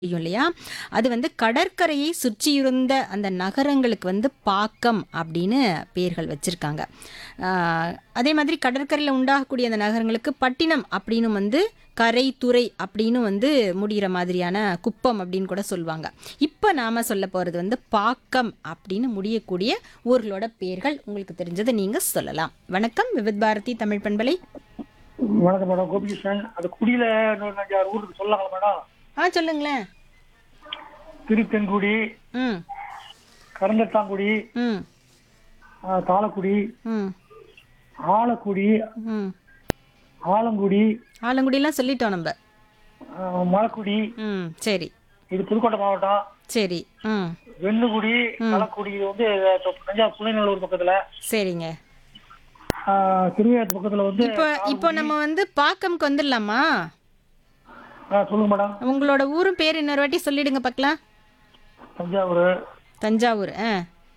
தெரியும் இல்லையா அது வந்து கடற்கரையை சுற்றியிருந்த அந்த நகரங்களுக்கு வந்து பாக்கம் அப்படின்னு பேர்கள் வச்சுருக்காங்க அதே மாதிரி கடற்கரையில் உண்டாகக்கூடிய அந்த நகரங்களுக்கு பட்டினம் அப்படின்னு வந்து கரை துறை அப்படின்னு வந்து முடிகிற மாதிரியான குப்பம் அப்படின்னு கூட சொல்லுவாங்க இப்போ நாம் சொல்ல போகிறது வந்து பாக்கம் அப்படின்னு முடியக்கூடிய ஊர்களோட பேர்கள் உங்களுக்கு தெரிஞ்சதை நீங்கள் சொல்லலாம் வணக்கம் விவித் பாரதி தமிழ் பண்பலை வணக்கம் மேடம் கோபிகிருஷ்ணன் அது குடியில இன்னொரு அஞ்சாறு ஊருக்கு சொல்லலாங்களா மேடம் ஆ சொல்லுங்களேன் திருத்தென்குடி ம் கரந்தட்டாங்குடி ம் ஆ, தாளக்குடி ம் ஆலக்குடி ம் ஆலங்குடி ஆலங்குடிலாம் சொல்லிட்டோம் நம்ம ஆ, மலக்குடி ம் சரி இது புதுக்கோட்டை மாவட்டம் சரி ம் வெண்ணுகுடி களக்குடி இது வந்து தஞ்சாவூர் புலைநல்லூர் பக்கத்துல சரிங்க ஆ, திருவையாத்து பக்கத்துல வந்து இப்போ இப்போ நம்ம வந்து பாக்கம்க்கு வந்துடலாமா ஆ, சொல்லுங்க மேடம் உங்களோட ஊரும் பேர் இன்னொரு வாட்டி சொல்லிடுங்க பார்க்கலாம் தஞ்சாவூர் தஞ்சாவூர் ஆ